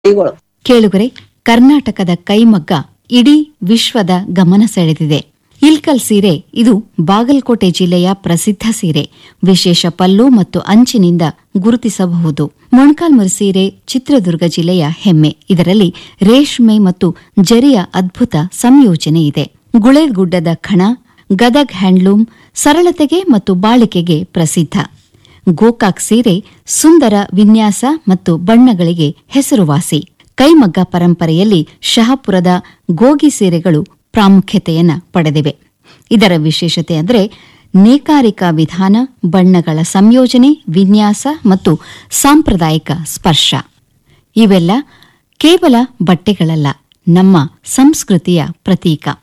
ಕೈಗಳು ಕೇಳುಗರೆ ಕರ್ನಾಟಕದ ಕೈಮಗ್ಗ ಇಡೀ ವಿಶ್ವದ ಗಮನ ಸೆಳೆದಿದೆ ಇಲ್ಕಲ್ ಸೀರೆ ಇದು ಬಾಗಲಕೋಟೆ ಜಿಲ್ಲೆಯ ಪ್ರಸಿದ್ಧ ಸೀರೆ ವಿಶೇಷ ಪಲ್ಲು ಮತ್ತು ಅಂಚಿನಿಂದ ಗುರುತಿಸಬಹುದು ಮೊಣಕಾಲ್ಮುರಿ ಸೀರೆ ಚಿತ್ರದುರ್ಗ ಜಿಲ್ಲೆಯ ಹೆಮ್ಮೆ ಇದರಲ್ಲಿ ರೇಷ್ಮೆ ಮತ್ತು ಜರಿಯ ಅದ್ಭುತ ಸಂಯೋಜನೆ ಇದೆ ಗುಳೇಗುಡ್ಡದ ಖಣ ಗದಗ್ ಹ್ಯಾಂಡ್ಲೂಮ್ ಸರಳತೆಗೆ ಮತ್ತು ಬಾಳಿಕೆಗೆ ಪ್ರಸಿದ್ಧ ಗೋಕಾಕ್ ಸೀರೆ ಸುಂದರ ವಿನ್ಯಾಸ ಮತ್ತು ಬಣ್ಣಗಳಿಗೆ ಹೆಸರುವಾಸಿ ಕೈಮಗ್ಗ ಪರಂಪರೆಯಲ್ಲಿ ಶಹಪುರದ ಗೋಗಿ ಸೀರೆಗಳು ಪ್ರಾಮುಖ್ಯತೆಯನ್ನ ಪಡೆದಿವೆ ಇದರ ವಿಶೇಷತೆ ಅಂದರೆ ನೇಕಾರಿಕಾ ವಿಧಾನ ಬಣ್ಣಗಳ ಸಂಯೋಜನೆ ವಿನ್ಯಾಸ ಮತ್ತು ಸಾಂಪ್ರದಾಯಿಕ ಸ್ಪರ್ಶ ಇವೆಲ್ಲ ಕೇವಲ ಬಟ್ಟೆಗಳಲ್ಲ ನಮ್ಮ ಸಂಸ್ಕೃತಿಯ ಪ್ರತೀಕ